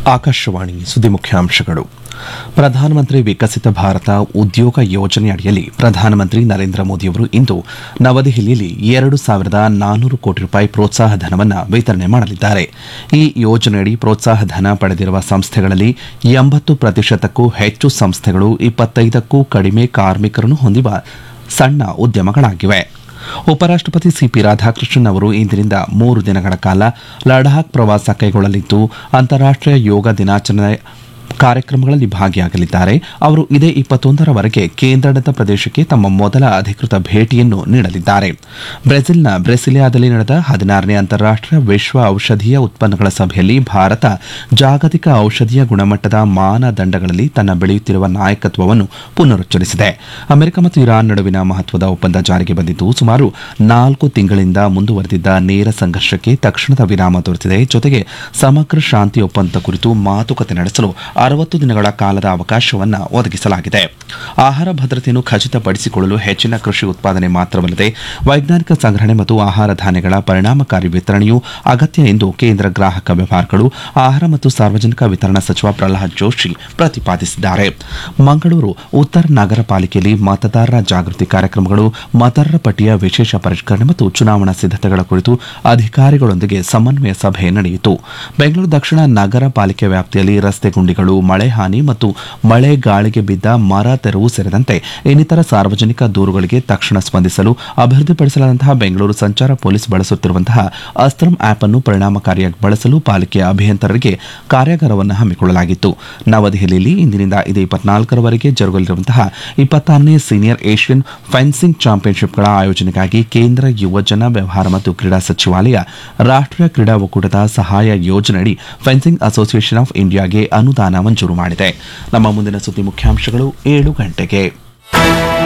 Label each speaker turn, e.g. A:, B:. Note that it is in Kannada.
A: ಆಕಾಶವಾಣಿ ಸುದ್ದಿ ಮುಖ್ಯಾಂಶಗಳು ಪ್ರಧಾನಮಂತ್ರಿ ವಿಕಸಿತ ಭಾರತ ಉದ್ಯೋಗ ಯೋಜನೆ ಅಡಿಯಲ್ಲಿ ಪ್ರಧಾನಮಂತ್ರಿ ನರೇಂದ್ರ ಮೋದಿಯವರು ಇಂದು ನವದೆಹಲಿಯಲ್ಲಿ ಎರಡು ಸಾವಿರದ ನಾನ್ನೂರು ಕೋಟಿ ರೂಪಾಯಿ ಪ್ರೋತ್ಸಾಹ ಧನವನ್ನು ವಿತರಣೆ ಮಾಡಲಿದ್ದಾರೆ ಈ ಯೋಜನೆಯಡಿ ಪ್ರೋತ್ಸಾಹ ಧನ ಪಡೆದಿರುವ ಸಂಸ್ಥೆಗಳಲ್ಲಿ ಎಂಬತ್ತು ಪ್ರತಿಶತಕ್ಕೂ ಹೆಚ್ಚು ಸಂಸ್ಥೆಗಳು ಇಪ್ಪತ್ತೈದಕ್ಕೂ ಕಡಿಮೆ ಕಾರ್ಮಿಕರನ್ನು ಹೊಂದಿರುವ ಸಣ್ಣ ಉದ್ಯಮಗಳಾಗಿವೆ ಉಪರಾಷ್ಟಪತಿ ಸಿಪಿ ರಾಧಾಕೃಷ್ಣನ್ ಅವರು ಇಂದಿನಿಂದ ಮೂರು ದಿನಗಳ ಕಾಲ ಲಡಾಖ್ ಪ್ರವಾಸ ಕೈಗೊಳ್ಳಲಿದ್ದು ಅಂತಾರಾಷ್ಟೀಯ ಯೋಗ ದಿನಾಚರಣೆ ಕಾರ್ಯಕ್ರಮಗಳಲ್ಲಿ ಭಾಗಿಯಾಗಲಿದ್ದಾರೆ ಅವರು ಇದೇ ಇಪ್ಪತ್ತೊಂದರವರೆಗೆ ಕೇಂದ್ರಾಡಳಿತ ಪ್ರದೇಶಕ್ಕೆ ತಮ್ಮ ಮೊದಲ ಅಧಿಕೃತ ಭೇಟಿಯನ್ನು ನೀಡಲಿದ್ದಾರೆ ಬ್ರೆಜಿಲ್ನ ಬ್ರೆಸಿಲಿಯಾದಲ್ಲಿ ನಡೆದ ಹದಿನಾರನೇ ಅಂತಾರಾಷ್ಟೀಯ ವಿಶ್ವ ಔಷಧೀಯ ಉತ್ಪನ್ನಗಳ ಸಭೆಯಲ್ಲಿ ಭಾರತ ಜಾಗತಿಕ ಔಷಧೀಯ ಗುಣಮಟ್ಟದ ಮಾನದಂಡಗಳಲ್ಲಿ ತನ್ನ ಬೆಳೆಯುತ್ತಿರುವ ನಾಯಕತ್ವವನ್ನು ಪುನರುಚ್ಚರಿಸಿದೆ ಅಮೆರಿಕ ಮತ್ತು ಇರಾನ್ ನಡುವಿನ ಮಹತ್ವದ ಒಪ್ಪಂದ ಜಾರಿಗೆ ಬಂದಿದ್ದು ಸುಮಾರು ನಾಲ್ಕು ತಿಂಗಳಿಂದ ಮುಂದುವರೆದಿದ್ದ ನೇರ ಸಂಘರ್ಷಕ್ಕೆ ತಕ್ಷಣದ ವಿರಾಮ ದೊರೆತಿದೆ ಜೊತೆಗೆ ಸಮಗ್ರ ಶಾಂತಿ ಒಪ್ಪಂದ ಕುರಿತು ಮಾತುಕತೆ ನಡೆಸಲು ಅರವತ್ತು ದಿನಗಳ ಕಾಲದ ಅವಕಾಶವನ್ನು ಒದಗಿಸಲಾಗಿದೆ ಆಹಾರ ಭದ್ರತೆಯನ್ನು ಖಚಿತಪಡಿಸಿಕೊಳ್ಳಲು ಹೆಚ್ಚಿನ ಕೃಷಿ ಉತ್ಪಾದನೆ ಮಾತ್ರವಲ್ಲದೆ ವೈಜ್ಞಾನಿಕ ಸಂಗ್ರಹಣೆ ಮತ್ತು ಆಹಾರ ಧಾನ್ಯಗಳ ಪರಿಣಾಮಕಾರಿ ವಿತರಣೆಯೂ ಅಗತ್ಯ ಎಂದು ಕೇಂದ್ರ ಗ್ರಾಹಕ ವ್ಯವಹಾರಗಳು ಆಹಾರ ಮತ್ತು ಸಾರ್ವಜನಿಕ ವಿತರಣಾ ಸಚಿವ ಪ್ರಹ್ಲಾದ್ ಜೋಶಿ ಪ್ರತಿಪಾದಿಸಿದ್ದಾರೆ ಮಂಗಳೂರು ಉತ್ತರ ನಗರ ಪಾಲಿಕೆಯಲ್ಲಿ ಮತದಾರರ ಜಾಗೃತಿ ಕಾರ್ಯಕ್ರಮಗಳು ಮತದಾರರ ಪಟ್ಟಿಯ ವಿಶೇಷ ಪರಿಷ್ಕರಣೆ ಮತ್ತು ಚುನಾವಣಾ ಸಿದ್ಧತೆಗಳ ಕುರಿತು ಅಧಿಕಾರಿಗಳೊಂದಿಗೆ ಸಮನ್ವಯ ಸಭೆ ನಡೆಯಿತು ಬೆಂಗಳೂರು ದಕ್ಷಿಣ ನಗರ ಪಾಲಿಕೆ ವ್ಯಾಪ್ತಿಯಲ್ಲಿ ರಸ್ತೆ ಗುಂಡಿಗಳು ಮಳೆ ಹಾನಿ ಮತ್ತು ಮಳೆ ಗಾಳಿಗೆ ಬಿದ್ದ ಮರ ತೆರವು ಸೇರಿದಂತೆ ಇನ್ನಿತರ ಸಾರ್ವಜನಿಕ ದೂರುಗಳಿಗೆ ತಕ್ಷಣ ಸ್ಪಂದಿಸಲು ಅಭಿವೃದ್ಧಿಪಡಿಸಲಾದಂತಹ ಬೆಂಗಳೂರು ಸಂಚಾರ ಪೊಲೀಸ್ ಬಳಸುತ್ತಿರುವಂತಹ ಅಸ್ತ್ರಂ ಆಪ್ ಅನ್ನು ಪರಿಣಾಮಕಾರಿಯಾಗಿ ಬಳಸಲು ಪಾಲಿಕೆಯ ಅಭಿಯಂತರರಿಗೆ ಕಾರ್ಯಾಗಾರವನ್ನು ಹಮ್ಮಿಕೊಳ್ಳಲಾಗಿತ್ತು ನವದೆಹಲಿಯಲ್ಲಿ ಇಂದಿನಿಂದ ಇದೇ ಇಪ್ಪತ್ನಾಲ್ಕರವರೆಗೆ ಜರುಗಲಿರುವಂತಹ ಇಪ್ಪತ್ತಾರನೇ ಸೀನಿಯರ್ ಏಷ್ಯನ್ ಫೆನ್ಸಿಂಗ್ ಚಾಂಪಿಯನ್ಶಿಪ್ಗಳ ಆಯೋಜನೆಗಾಗಿ ಕೇಂದ್ರ ಯುವಜನ ವ್ಯವಹಾರ ಮತ್ತು ಕ್ರೀಡಾ ಸಚಿವಾಲಯ ರಾಷ್ಟ್ರೀಯ ಕ್ರೀಡಾ ಒಕ್ಕೂಟದ ಸಹಾಯ ಯೋಜನೆಯಡಿ ಫೆನ್ಸಿಂಗ್ ಅಸೋಸಿಯೇಷನ್ ಆಫ್ ಇಂಡಿಯಾಗೆ ಅನುದಾನ ಮಂಜೂರು ಮಾಡಿದೆ ನಮ್ಮ ಮುಂದಿನ ಸುದ್ದಿ ಮುಖ್ಯಾಂಶಗಳು ಏಳು ಗಂಟೆಗೆ